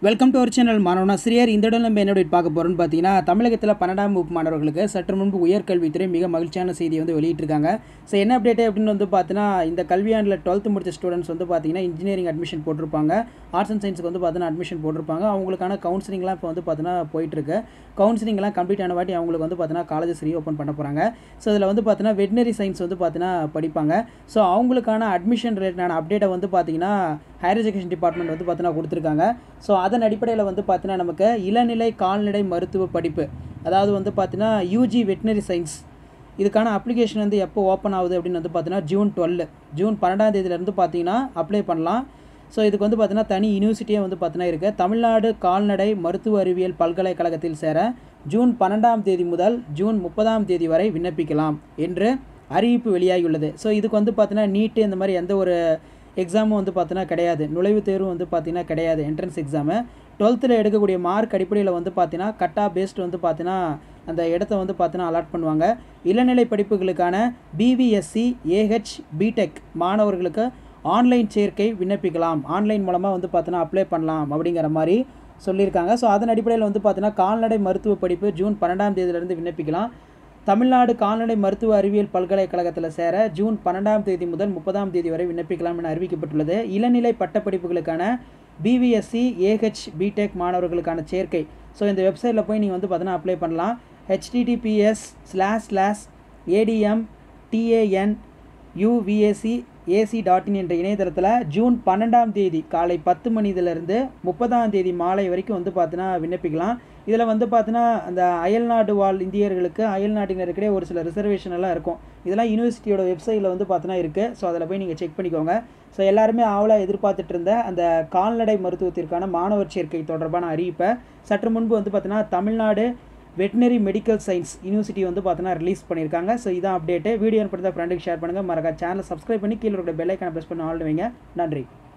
welcome to our channel மாணவனாசிரியர் இந்த இடம் நம்ம என்ன update பார்க்க போகிறோம்னு பார்த்தீங்கன்னா தமிழகத்தில் பன்னெண்டாம் வகுப்பு மாணவர்களுக்கு சற்று முன்பு உயர்கல்வித்துறை மிக மகிழ்ச்சியான செய்தியை வந்து வெளியிட்டிருக்காங்க ஸோ என்ன அப்டேட் அப்படின்னு வந்து பார்த்தீங்கன்னா இந்த கல்வியாண்டில் டுவெல்த்து முடிச்ச ஸ்டூடெண்ட்ஸ் வந்து பார்த்தீங்கன்னா இன்ஜினியரிங் அட்மிஷன் போட்டிருப்பாங்க ஆர்ட்ஸ் அண்ட் சயின்ஸுக்கு வந்து பார்த்தீங்கன்னா அட்மிஷன் போட்டிருப்பாங்க அவங்களுக்கான கவுன்சிலிங்லாம் இப்போ வந்து பார்த்தீங்கன்னா போயிட்டுருக்கு கவுன்சிலிங்லாம் கம்ப்ளீட் ஆன வாட்டி அவங்களுக்கு வந்து பார்த்தீங்கன்னா காலேஜஸ் ரீஓப்பன் பண்ண போகிறாங்க ஸோ இதில் வந்து பார்த்தீங்கன்னா வெட்டினரி சயின்ஸ் வந்து பார்த்தீங்கன்னா படிப்பாங்க ஸோ அவங்களுக்கான அட்மிஷன் ரிலேட்டடான அப்டேட்டை வந்து பார்த்தீங்கன்னா ஹையர் எஜுகேஷன் டிபார்ட்மெண்ட் வந்து பார்த்தீங்கன்னா கொடுத்துருக்காங்க ஸோ அதன் அடிப்படையில் வந்து பார்த்தீங்கன்னா நமக்கு இளநிலை கால்நடை மருத்துவ படிப்பு அதாவது வந்து பார்த்தீங்கன்னா யூஜி வெட்டினரி சயின்ஸ் இதுக்கான அப்ளிகேஷன் வந்து எப்போ ஓப்பன் ஆகுது அப்படின்னு வந்து பார்த்தீங்கன்னா ஜூன் டுவெல் ஜூன் பன்னெண்டாம் தேதியிலேருந்து பார்த்தீங்கன்னா அப்ளை பண்ணலாம் ஸோ இதுக்கு வந்து பார்த்தீங்கன்னா தனி யூனிவர்சிட்டியே வந்து பார்த்தீங்கன்னா இருக்குது தமிழ்நாடு கால்நடை மருத்துவ அறிவியல் பல்கலைக்கழகத்தில் சேர ஜூன் பன்னெண்டாம் தேதி முதல் ஜூன் முப்பதாம் தேதி வரை விண்ணப்பிக்கலாம் என்று அறிவிப்பு வெளியாகியுள்ளது ஸோ இதுக்கு வந்து பார்த்தீங்கன்னா நீட்டு இந்த மாதிரி எந்த ஒரு எக்ஸாமும் வந்து பார்த்தீங்கன்னா கிடையாது நுழைவுத் தேர்வும் வந்து பார்த்தீங்கன்னா கிடையாது என்ட்ரன்ஸ் எக்ஸாமு டுவெல்த்தில் எடுக்கக்கூடிய மார்க் அடிப்படையில் வந்து பார்த்தீங்கன்னா கட்டா பேஸ்ட் வந்து பார்த்தீங்கன்னா அந்த இடத்த வந்து பார்த்தீங்கன்னா அலாட் பண்ணுவாங்க இளநிலை படிப்புகளுக்கான பிவிஎஸ்சி ஏஹெச் பிடெக் மாணவர்களுக்கு ஆன்லைன் சேர்க்கை விண்ணப்பிக்கலாம் ஆன்லைன் மூலமாக வந்து பார்த்தீங்கன்னா அப்ளை பண்ணலாம் அப்படிங்கிற மாதிரி சொல்லியிருக்காங்க ஸோ அதன் அடிப்படையில் வந்து பார்த்தீங்கன்னா கால்நடை மருத்துவ படிப்பு ஜூன் பன்னெண்டாம் தேதியிலிருந்து விண்ணப்பிக்கலாம் தமிழ்நாடு கால்நடை மருத்துவ அறிவியல் பல்கலைக்கழகத்தில் சேர ஜூன் பன்னெண்டாம் தேதி முதல் முப்பதாம் தேதி வரை விண்ணப்பிக்கலாம் என அறிவிக்கப்பட்டுள்ளது இளநிலை பட்டப்படிப்புகளுக்கான பிவிஎஸ்சி ஏஹெச் பிடெக் மாணவர்களுக்கான சேர்க்கை ஸோ இந்த வெப்சைட்டில் போய் நீங்கள் வந்து பார்த்தீங்கன்னா அப்ளை பண்ணலாம் https slash slash ADM TAN UVAC AC dot in என்ற இணையதளத்தில் ஜூன் பன்னெண்டாம் தேதி காலை பத்து மணிதிலிருந்து முப்பதாம் தேதி மாலை வரைக்கும் வந்து பார்த்தீங்கன்னா விண்ணப்பிக்கலாம் இதில் வந்து பார்த்தீங்கன்னா அந்த அயல்நாடு வாழ் இந்தியர்களுக்கு அயல்நாட்டினருக்கிடையே ஒரு சில ரிசர்வேஷன் எல்லாம் இருக்கும் இதெல்லாம் யூனிவர்சிட்டியோட வெப்சைட்டில் வந்து பார்த்தீங்கன்னா இருக்குது ஸோ அதில் போய் நீங்கள் செக் பண்ணிக்கோங்க ஸோ எல்லாருமே ஆவலாக எதிர்பார்த்துட்டு இருந்த அந்த கால்நடை மருத்துவத்திற்கான மாணவர் சேர்க்கை தொடர்பான அறிவிப்பை சற்று முன்பு வந்து பார்த்தீங்கன்னா Tamil Nadu veterinary medical science university வந்து பார்த்தீங்கன்னா ரிலீஸ் பண்ணியிருக்காங்க ஸோ இதான் அப்டேட்டு வீடியோ அனுப்பிட்டு ஃப்ரெண்டுக்கு ஷேர் பண்ணுங்கள் மறக்காம சேனலை சப்ஸ்கிரைப் பண்ணி கீழே இருக்கிற பெல் ஐக்கான ப்ரெஸ் பண்ணி ஆள் வைங்க நன்றி